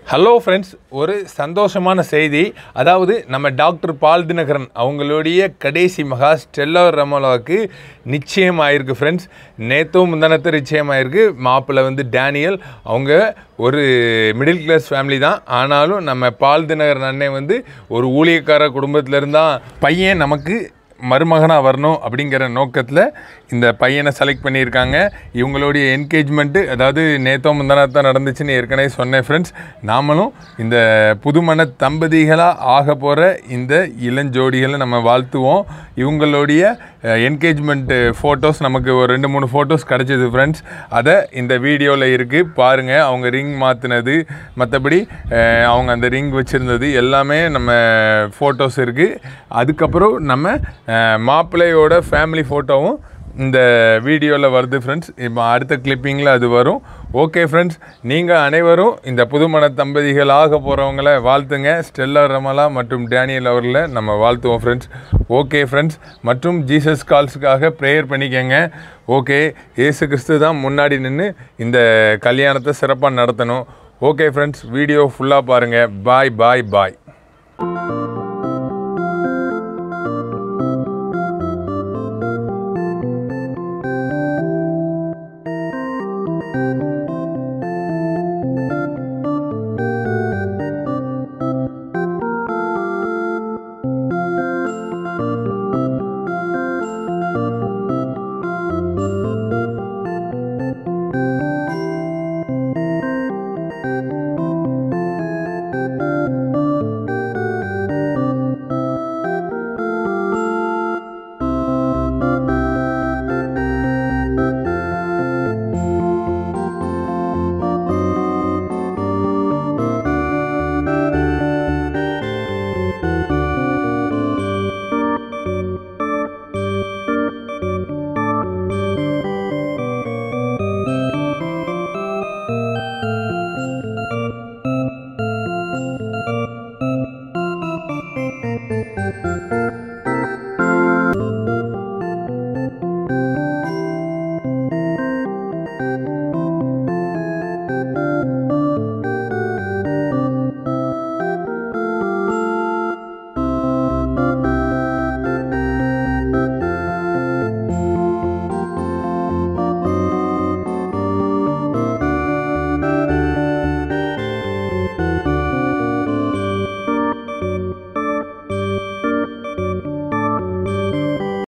hello friends ஒரு சந்தோஷமான செய்தி அதாவது நம்ம டாக்டர் பால் தினகரன் அவங்களுடைய கடைசி மகா ஸ்டெல்லா ரமோலாவுக்கு நிச்சயம் ஆயிருக்கு ஃப்ரெண்ட்ஸ் நேற்றும் முந்தானத்து நிச்சயம் ஆயிருக்கு மாப்பிள்ளை வந்து டேனியல் அவங்க ஒரு மிடில் கிளாஸ் ஃபேமிலி தான் ஆனாலும் நம்ம பால் தினகரன் அண்ணன் வந்து ஒரு ஊழியக்கார குடும்பத்திலேருந்து தான் பையன் நமக்கு மருமகனாக வரணும் அப்படிங்கிற நோக்கத்தில் இந்த பையனை செலக்ட் பண்ணியிருக்காங்க இவங்களுடைய என்கேஜ்மெண்ட்டு அதாவது நேத்தோ முந்தனாத்தான் நடந்துச்சுன்னு ஏற்கனவே சொன்னேன் ஃப்ரெண்ட்ஸ் நாமளும் இந்த புதுமண தம்பதிகளாக ஆக போகிற இந்த இளஞ்சோடிகளை நம்ம வாழ்த்துவோம் இவங்களுடைய என்கேஜ்மெண்ட் ஃபோட்டோஸ் நமக்கு ஒரு ரெண்டு மூணு ஃபோட்டோஸ் கிடச்சிது ஃப்ரெண்ட்ஸ் அதை இந்த வீடியோவில் இருக்குது பாருங்கள் அவங்க ரிங் மாற்றினது மற்றபடி அஹ், அவங்க அந்த ரிங் வச்சுருந்தது எல்லாமே நம்ம ஃபோட்டோஸ் இருக்குது அதுக்கப்புறம் நம்ம அஹ், மாப்பிள்ளையோட ஃபேமிலி ஃபோட்டோவும் இந்த வீடியோவில் வருது ஃப்ரெண்ட்ஸ் இப்போ அடுத்த கிளிப்பிங்கில் அது வரும் ஓகே ஃப்ரெண்ட்ஸ் நீங்கள் அனைவரும் இந்த புதுமண தம்பதிகள் ஆக போகிறவங்கள வாழ்த்துங்க ஸ்டெல்லா ரமலா மற்றும் டேனியல் அவர்களை நம்ம வாழ்த்துவோம் ஃப்ரெண்ட்ஸ் ஓகே ஃப்ரெண்ட்ஸ் மற்றும் ஜீசஸ் கால்ஸுக்காக ப்ரேயர் பண்ணிக்கங்க ஓகே இயேசு கிறிஸ்து தான் முன்னாடி நின்று இந்த கல்யாணத்தை சிறப்பாக நடத்தணும் ஓகே ஃப்ரெண்ட்ஸ் வீடியோ ஃபுல்லாக பாருங்கள் பாய் பாய் பாய்